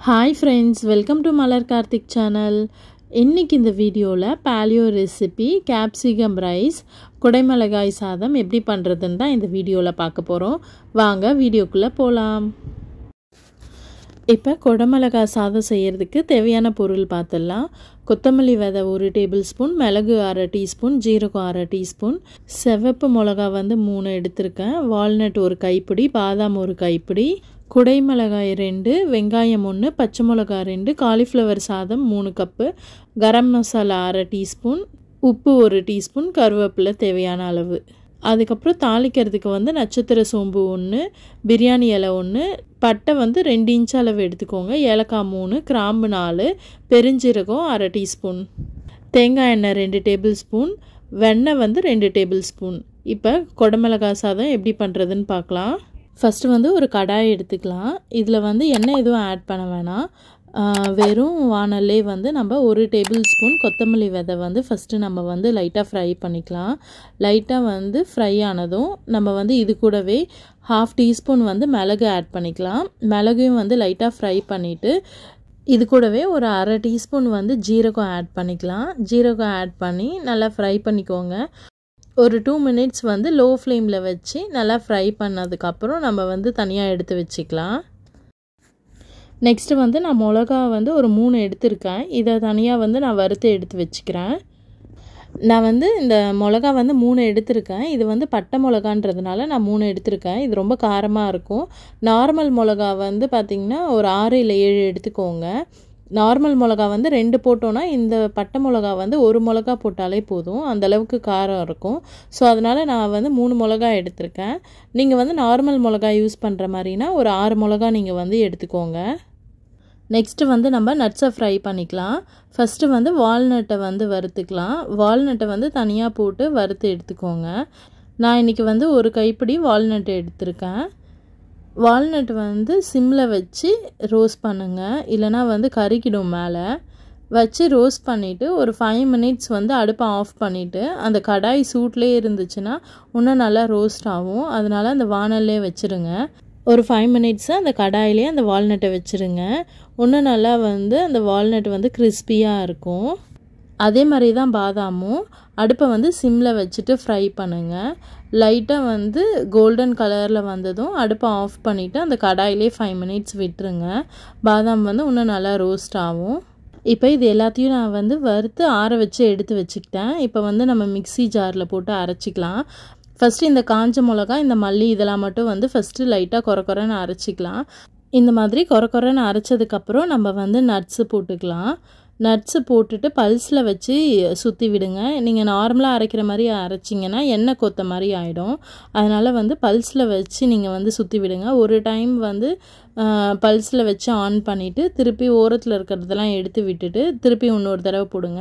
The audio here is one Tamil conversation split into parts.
hi friends welcome to Malar Karthik channel இன்றைக்கி இந்த வீடியோவில் பேலியோ ரெசிபி கேப்சிகம் ரைஸ் குடைமிளகாய் சாதம் எப்படி பண்ணுறதுன்னு தான் இந்த வீடியோவில் பார்க்க போகிறோம் வாங்க வீடியோக்குள்ளே போகலாம் இப்போ குடமிளகாய் சாதம் செய்கிறதுக்கு தேவையான பொருள் பார்த்துடலாம் கொத்தமல்லி விதை ஒரு டேபிள் ஸ்பூன் மிளகு அரை டீஸ்பூன் ஜீரகம் அரை டீஸ்பூன் சிவப்பு மிளகா வந்து மூணு எடுத்திருக்கேன் வால்நட் ஒரு கைப்பிடி பாதாம் ஒரு கைப்பிடி குடைமிளகாய் ரெண்டு வெங்காயம் ஒன்று பச்சை மிளகாய் ரெண்டு காலிஃப்ளவர் சாதம் மூணு கப்பு கரம் மசாலா அரை டீஸ்பூன் உப்பு ஒரு டீஸ்பூன் கருவேப்பிலை தேவையான அளவு அதுக்கப்புறம் தாளிக்கிறதுக்கு வந்து நட்சத்திர சோம்பு ஒன்று பிரியாணி இலை ஒன்று பட்டை வந்து ரெண்டு இன்ச் அளவு எடுத்துக்கோங்க ஏலக்காய் மூணு கிராம்பு நாலு பெருஞ்சீரகம் அரை டீஸ்பூன் தேங்காய் எண்ணெய் ரெண்டு டேபிள் ஸ்பூன் வெண்ணெய் வந்து ரெண்டு டேபிள் ஸ்பூன் இப்போ குடமிளகாய் சாதம் எப்படி பண்ணுறதுன்னு பார்க்கலாம் ஃபஸ்ட்டு வந்து ஒரு கடாய் எடுத்துக்கலாம் இதில் வந்து எண்ணெய் எதுவும் ஆட் பண்ண வேணாம் வெறும் வானல்லே வந்து நம்ம ஒரு டேபிள் ஸ்பூன் கொத்தமல்லி விதை வந்து ஃபஸ்ட்டு நம்ம வந்து லைட்டாக ஃப்ரை பண்ணிக்கலாம் லைட்டாக வந்து ஃப்ரை ஆனதும் நம்ம வந்து இது கூடவே ஹாஃப் டீஸ்பூன் வந்து மிளகு ஆட் பண்ணிக்கலாம் மிளகையும் வந்து லைட்டாக ஃப்ரை பண்ணிவிட்டு இது கூடவே ஒரு அரை டீஸ்பூன் வந்து ஜீரகம் ஆட் பண்ணிக்கலாம் ஜீரகம் ஆட் பண்ணி நல்லா ஃப்ரை பண்ணிக்கோங்க ஒரு டூ மினிட்ஸ் வந்து லோ ஃப்ளேமில் வச்சு நல்லா ஃப்ரை பண்ணதுக்கப்புறம் நம்ம வந்து தனியாக எடுத்து வச்சுக்கலாம் நெக்ஸ்ட்டு வந்து நான் மிளகா வந்து ஒரு மூணு எடுத்திருக்கேன் இதை தனியாக வந்து நான் வறுத்து எடுத்து வச்சுக்கிறேன் நான் வந்து இந்த மிளகா வந்து மூணு எடுத்திருக்கேன் இது வந்து பட்டை மிளகான்றதுனால நான் மூணு எடுத்திருக்கேன் இது ரொம்ப காரமாக இருக்கும் நார்மல் மிளகா வந்து பார்த்திங்கன்னா ஒரு ஆறு இல்லை ஏழு எடுத்துக்கோங்க நார்மல் மிளகா வந்து ரெண்டு போட்டோன்னா இந்த பட்டை மிளகா வந்து ஒரு மிளகா போட்டாலே போதும் அந்தளவுக்கு காரம் இருக்கும் ஸோ அதனால் நான் வந்து மூணு மிளகா எடுத்திருக்கேன் நீங்கள் வந்து நார்மல் மிளகா யூஸ் பண்ணுற மாதிரினா ஒரு ஆறு மிளகா நீங்கள் வந்து எடுத்துக்கோங்க நெக்ஸ்ட்டு வந்து நம்ம நட்ஸை ஃப்ரை பண்ணிக்கலாம் ஃபஸ்ட்டு வந்து வால்நட்டை வந்து வறுத்துக்கலாம் வால்நட்டை வந்து தனியாக போட்டு வறுத்து எடுத்துக்கோங்க நான் இன்றைக்கி வந்து ஒரு கைப்பிடி வால்நட் எடுத்திருக்கேன் வால்நட் வந்து சிம்மில் வச்சு ரோஸ்ட் பண்ணுங்கள் இல்லைனா வந்து கறிக்கிடும் மேலே வச்சு ரோஸ்ட் பண்ணிவிட்டு ஒரு ஃபைவ் மினிட்ஸ் வந்து அடுப்பை ஆஃப் பண்ணிவிட்டு அந்த கடாய் சூட்லேயே இருந்துச்சுன்னா இன்னும் நல்லா ரோஸ்ட் ஆகும் அதனால் அந்த வானல்லே வச்சுருங்க ஒரு ஃபைவ் மினிட்ஸு அந்த கடாயிலே அந்த வால்நட்டை வச்சுருங்க இன்னும் நல்லா வந்து அந்த வால்நட் வந்து கிறிஸ்பியாக இருக்கும் அதே மாதிரி தான் பாதாமும் அடுப்பை வந்து சிம்மில் வச்சுட்டு ஃப்ரை பண்ணுங்கள் லைட்டாக வந்து கோல்டன் கலரில் வந்ததும் அடுப்பை ஆஃப் பண்ணிவிட்டு அந்த கடாயிலே ஃபைவ் மினிட்ஸ் விட்டுருங்க பாதாம் வந்து இன்னும் நல்லா ரோஸ்ட் ஆகும் இப்போ இது எல்லாத்தையும் நான் வந்து வறுத்து ஆற வச்சு எடுத்து வச்சுக்கிட்டேன் இப்போ வந்து நம்ம மிக்சி ஜாரில் போட்டு அரைச்சிக்கலாம் ஃபஸ்ட்டு இந்த காஞ்ச மிளகா இந்த மல்லி இதெல்லாம் மட்டும் வந்து ஃபஸ்ட்டு லைட்டாக குறை குறைன்னு அரைச்சிக்கலாம் இந்த மாதிரி குறை குறைன்னு அரைச்சதுக்கப்புறம் நம்ம வந்து நட்ஸு போட்டுக்கலாம் நட்ஸு போட்டுட்டு பல்ஸில் வச்சு சுற்றி விடுங்க நீங்கள் நார்மலாக அரைக்கிற மாதிரி அரைச்சிங்கன்னா எண்ணெய் கொத்த மாதிரி ஆகிடும் அதனால் வந்து பல்ஸில் வச்சு நீங்கள் வந்து சுற்றி விடுங்க ஒரு டைம் வந்து பல்ஸில் வச்சு ஆன் பண்ணிவிட்டு திருப்பி ஓரத்தில் இருக்கிறதெல்லாம் எடுத்து விட்டுட்டு திருப்பி இன்னொரு தடவை போடுங்க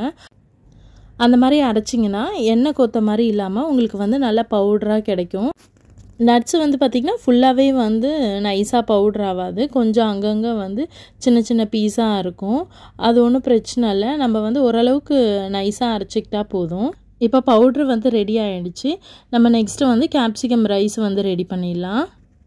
அந்த மாதிரி அரைச்சிங்கன்னா எண்ணெய் கொத்த மாதிரி இல்லாமல் உங்களுக்கு வந்து நல்லா பவுடராக கிடைக்கும் நட்ஸு வந்து பார்த்திங்கன்னா ஃபுல்லாகவே வந்து நைஸாக பவுட்ரு ஆகாது கொஞ்சம் அங்கங்கே வந்து சின்ன சின்ன பீஸாக இருக்கும் அது ஒன்றும் பிரச்சனை இல்லை நம்ம வந்து ஓரளவுக்கு நைஸாக அரைச்சிக்கிட்டா போதும் இப்போ பவுட்ரு வந்து ரெடி ஆகிடுச்சு நம்ம நெக்ஸ்ட்டு வந்து கேப்சிகம் ரைஸ் வந்து ரெடி பண்ணிடலாம்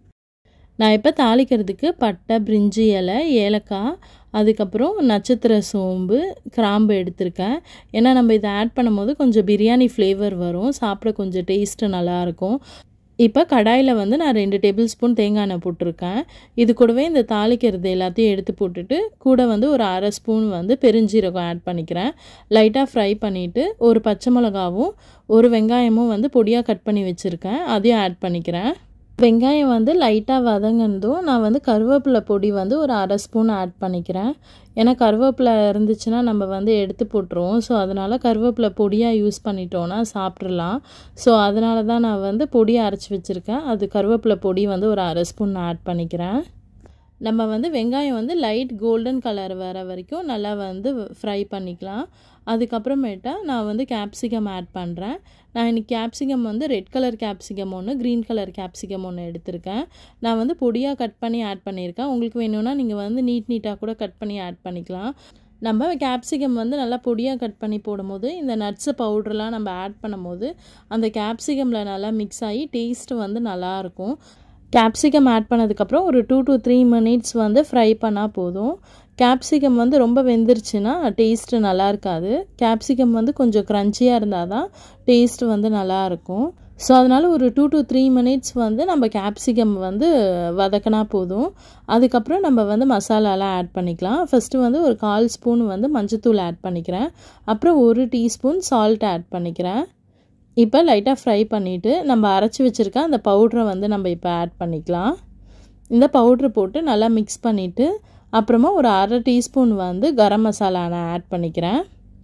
நான் இப்போ தாளிக்கிறதுக்கு பட்டை பிரிஞ்சி இலை ஏலக்காய் அதுக்கப்புறம் நட்சத்திர சோம்பு கிராம்பு எடுத்திருக்கேன் ஏன்னா நம்ம இதை ஆட் பண்ணும்போது கொஞ்சம் பிரியாணி ஃப்ளேவர் வரும் சாப்பிட கொஞ்சம் டேஸ்ட்டு நல்லாயிருக்கும் இப்போ கடாயில் வந்து நான் ரெண்டு டேபிள் ஸ்பூன் தேங்காய் எண்ணெய் போட்டிருக்கேன் இது கூடவே இந்த தாளிக்கிறது எல்லாத்தையும் எடுத்து போட்டுட்டு கூட வந்து ஒரு அரை ஸ்பூன் வந்து பெருஞ்சீரகம் ஆட் பண்ணிக்கிறேன் லைட்டாக ஃப்ரை பண்ணிவிட்டு ஒரு பச்சை மிளகாவும் ஒரு வெங்காயமும் வந்து பொடியாக கட் பண்ணி வச்சுருக்கேன் அதையும் ஆட் பண்ணிக்கிறேன் வெங்காயம் வந்து லைட்டாக வதங்கினதும் நான் வந்து கருவேப்பிலை பொடி வந்து ஒரு அரை ஸ்பூன் ஆட் பண்ணிக்கிறேன் ஏன்னா கருவேப்பிலை இருந்துச்சுன்னா நம்ம வந்து எடுத்து போட்டுருவோம் ஸோ அதனால் கருவேப்பிலை பொடியாக யூஸ் பண்ணிட்டோன்னா சாப்பிட்றலாம் ஸோ அதனால தான் நான் வந்து பொடியை அரைச்சி வச்சுருக்கேன் அது கருவேப்பிலை பொடி வந்து ஒரு அரை ஸ்பூன் ஆட் பண்ணிக்கிறேன் நம்ம வந்து வெங்காயம் வந்து லைட் கோல்டன் கலர் வர வரைக்கும் நல்லா வந்து ஃப்ரை பண்ணிக்கலாம் அதுக்கப்புறமேட்டா நான் வந்து கேப்சிகம் ஆட் பண்ணுறேன் நான் இன்றைக்கி கேப்சிகம் வந்து ரெட் கலர் கேப்சிகம் ஒன்று க்ரீன் கலர் கேப்சிகம் ஒன்று எடுத்திருக்கேன் நான் வந்து பொடியாக கட் பண்ணி ஆட் பண்ணியிருக்கேன் உங்களுக்கு வேணும்னா நீங்கள் வந்து நீட் நீட்டாக கூட கட் பண்ணி ஆட் பண்ணிக்கலாம் நம்ம கேப்சிகம் வந்து நல்லா பொடியாக கட் பண்ணி போடும்போது இந்த நட்ஸு பவுட்ருலாம் நம்ம ஆட் பண்ணும்போது அந்த கேப்சிகமில் நல்லா மிக்ஸ் ஆகி டேஸ்ட்டு வந்து நல்லாயிருக்கும் கேப்சிகம் ஆட் பண்ணதுக்கப்புறம் ஒரு டூ டு த்ரீ மினிட்ஸ் வந்து ஃப்ரை பண்ணால் போதும் கேப்சிகம் வந்து ரொம்ப வெந்துருச்சுன்னா டேஸ்ட்டு நல்லா இருக்காது கேப்சிகம் வந்து கொஞ்சம் க்ரன்ச்சியாக இருந்தால் தான் டேஸ்ட்டு வந்து நல்லாயிருக்கும் ஸோ அதனால் ஒரு டூ டு த்ரீ மினிட்ஸ் வந்து நம்ம கேப்சிகம் வந்து வதக்கினா போதும் அதுக்கப்புறம் நம்ம வந்து மசாலாலாம் ஆட் பண்ணிக்கலாம் ஃபஸ்ட்டு வந்து ஒரு கால் ஸ்பூன் வந்து மஞ்சத்தூள் ஆட் பண்ணிக்கிறேன் அப்புறம் ஒரு டீஸ்பூன் சால்ட் ஆட் பண்ணிக்கிறேன் இப்போ லைட்டாக ஃப்ரை பண்ணிவிட்டு நம்ம அரைச்சி வச்சுருக்க அந்த பவுட்ரை வந்து நம்ம இப்போ ஆட் பண்ணிக்கலாம் இந்த பவுட்ரு போட்டு நல்லா மிக்ஸ் பண்ணிவிட்டு அப்புறமா ஒரு அரை டீஸ்பூன் வந்து கரம் மசாலா நான் ஆட் பண்ணிக்கிறேன்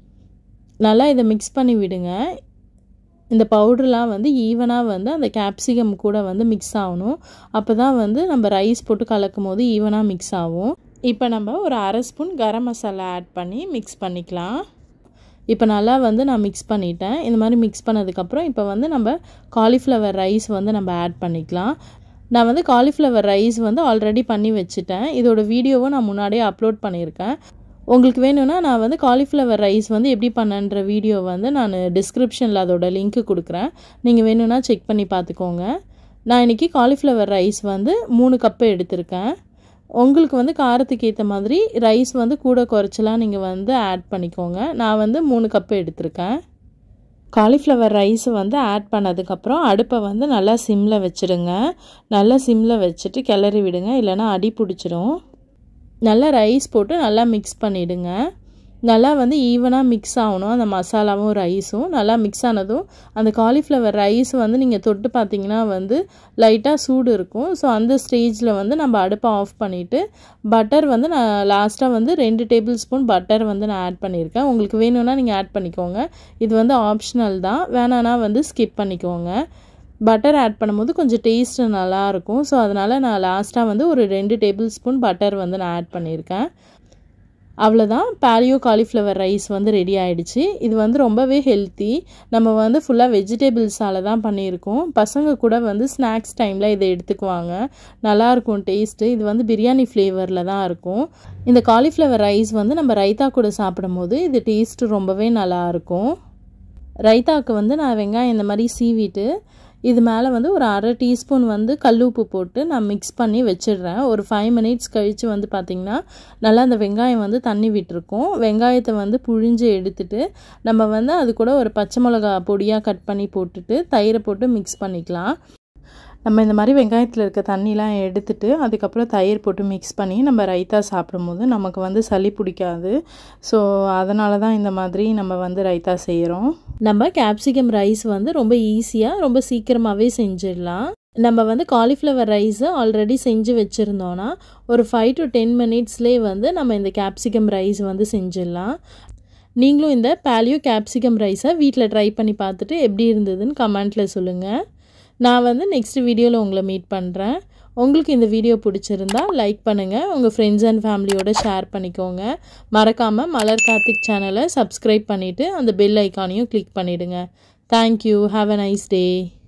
நல்லா இதை மிக்ஸ் பண்ணி விடுங்க இந்த பவுடர்லாம் வந்து ஈவனாக வந்து அந்த கேப்சிகம் கூட வந்து மிக்ஸ் ஆகணும் அப்போ தான் வந்து நம்ம ரைஸ் போட்டு கலக்கும் போது ஈவனாக மிக்ஸ் ஆகும் இப்போ நம்ம ஒரு அரை ஸ்பூன் கரம் மசாலா ஆட் பண்ணி மிக்ஸ் பண்ணிக்கலாம் இப்போ நல்லா வந்து நான் மிக்ஸ் பண்ணிட்டேன் இந்த மாதிரி மிக்ஸ் பண்ணதுக்கப்புறம் இப்போ வந்து நம்ம காலிஃப்ளவர் ரைஸ் வந்து நம்ம ஆட் பண்ணிக்கலாம் நான் வந்து காலிஃப்ளவர் ரைஸ் வந்து ஆல்ரெடி பண்ணி வச்சுட்டேன் இதோட வீடியோவை நான் முன்னாடியே அப்லோட் பண்ணியிருக்கேன் உங்களுக்கு வேணும்னா நான் வந்து காலிஃப்ளவர் ரைஸ் வந்து எப்படி பண்ணன்ற வீடியோ வந்து நான் டிஸ்கிரிப்ஷனில் அதோட லிங்க்கு கொடுக்குறேன் நீங்கள் வேணும்னா செக் பண்ணி பார்த்துக்கோங்க நான் இன்றைக்கி காலிஃப்ளவர் ரைஸ் வந்து மூணு கப்பு எடுத்திருக்கேன் உங்களுக்கு வந்து காரத்துக்கு ஏற்ற மாதிரி ரைஸ் வந்து கூட குறைச்சலாம் நீங்கள் வந்து ஆட் பண்ணிக்கோங்க நான் வந்து மூணு கப்பு எடுத்திருக்கேன் காலிஃப்ளவர் ரைஸ் வந்து ஆட் பண்ணதுக்கப்புறம் அடுப்பை வந்து நல்லா சிம்மில் வச்சுடுங்க நல்லா சிம்மில் வச்சுட்டு கிளறி விடுங்க இல்லைனா அடி பிடிச்சிரும் நல்லா ரைஸ் போட்டு நல்லா மிக்ஸ் பண்ணிவிடுங்க நல்லா வந்து ஈவனாக மிக்ஸ் ஆகணும் அந்த மசாலாவும் ரைஸும் நல்லா மிக்ஸ் ஆனதும் அந்த காலிஃப்ளவர் ரைஸ் வந்து நீங்கள் தொட்டு பார்த்தீங்கன்னா வந்து லைட்டாக சூடு இருக்கும் ஸோ அந்த ஸ்டேஜில் வந்து நம்ம அடுப்பை ஆஃப் பண்ணிவிட்டு பட்டர் வந்து நான் லாஸ்ட்டாக வந்து ரெண்டு டேபிள் ஸ்பூன் பட்டர் வந்து நான் ஆட் பண்ணியிருக்கேன் உங்களுக்கு வேணும்னா நீங்கள் ஆட் பண்ணிக்கோங்க இது வந்து ஆப்ஷனல் தான் வேணான்னா வந்து ஸ்கிப் பண்ணிக்கோங்க பட்டர் ஆட் பண்ணும்போது கொஞ்சம் டேஸ்ட்டு நல்லாயிருக்கும் ஸோ அதனால் நான் லாஸ்ட்டாக வந்து ஒரு ரெண்டு டேபிள் ஸ்பூன் பட்டர் வந்து நான் ஆட் பண்ணியிருக்கேன் அவ்வளோதான் பேலியோ காலிஃப்ளவர் ரைஸ் வந்து ரெடி ஆகிடுச்சு இது வந்து ரொம்பவே ஹெல்த்தி நம்ம வந்து ஃபுல்லாக வெஜிடபிள்ஸால் தான் பண்ணியிருக்கோம் பசங்க கூட வந்து ஸ்நாக்ஸ் டைமில் இதை எடுத்துக்குவாங்க நல்லாயிருக்கும் டேஸ்ட்டு இது வந்து பிரியாணி ஃப்ளேவரில் தான் இருக்கும் இந்த காலிஃப்ளவர் ரைஸ் வந்து நம்ம ரைத்தா கூட சாப்பிடும் போது இது டேஸ்ட்டு ரொம்பவே நல்லாயிருக்கும் ரைத்தாக்கு வந்து நான் வெங்காயம் இந்த மாதிரி சீவிட்டு இது மேலே வந்து ஒரு அரை டீஸ்பூன் வந்து கல் உப்பு போட்டு நான் மிக்ஸ் பண்ணி வச்சிடுறேன் ஒரு ஃபைவ் மினிட்ஸ் கழித்து வந்து பார்த்திங்கன்னா நல்லா அந்த வெங்காயம் வந்து தண்ணி விட்டுருக்கும் வெங்காயத்தை வந்து புழிஞ்சு எடுத்துட்டு நம்ம வந்து அது கூட ஒரு பச்சை மிளகா பொடியாக கட் பண்ணி போட்டுட்டு தயிரை போட்டு மிக்ஸ் பண்ணிக்கலாம் நம்ம இந்த மாதிரி வெங்காயத்தில் இருக்க தண்ணிலாம் எடுத்துட்டு அதுக்கப்புறம் தயிர் போட்டு மிக்ஸ் பண்ணி நம்ம ரைத்தா சாப்பிடும்போது நமக்கு வந்து சளி பிடிக்காது ஸோ அதனால தான் இந்த மாதிரி நம்ம வந்து ரைத்தா செய்கிறோம் நம்ம கேப்சிகம் ரைஸ் வந்து ரொம்ப ஈஸியாக ரொம்ப சீக்கிரமாகவே செஞ்சிடலாம் நம்ம வந்து காலிஃப்ளவர் ரைஸை ஆல்ரெடி செஞ்சு வச்சுருந்தோன்னா ஒரு ஃபைவ் டு டென் மினிட்ஸ்லேயே வந்து நம்ம இந்த கேப்சிகம் ரைஸ் வந்து செஞ்சிடலாம் நீங்களும் இந்த பேலியோ கேப்சிகம் ரைஸை வீட்டில் ட்ரை பண்ணி பார்த்துட்டு எப்படி இருந்ததுன்னு கமெண்ட்டில் சொல்லுங்கள் நான் வந்து நெக்ஸ்ட் வீடியோவில் உங்களை மீட் பண்ணுறேன் உங்களுக்கு இந்த வீடியோ பிடிச்சிருந்தா லைக் பண்ணுங்கள் உங்கள் ஃப்ரெண்ட்ஸ் அண்ட் ஃபேமிலியோட ஷேர் பண்ணிக்கோங்க மறக்காமல் மலர் கார்த்திக் சேனலை சப்ஸ்கிரைப் பண்ணிவிட்டு அந்த பெல் ஐக்கானையும் கிளிக் பண்ணிவிடுங்க thank you have a nice day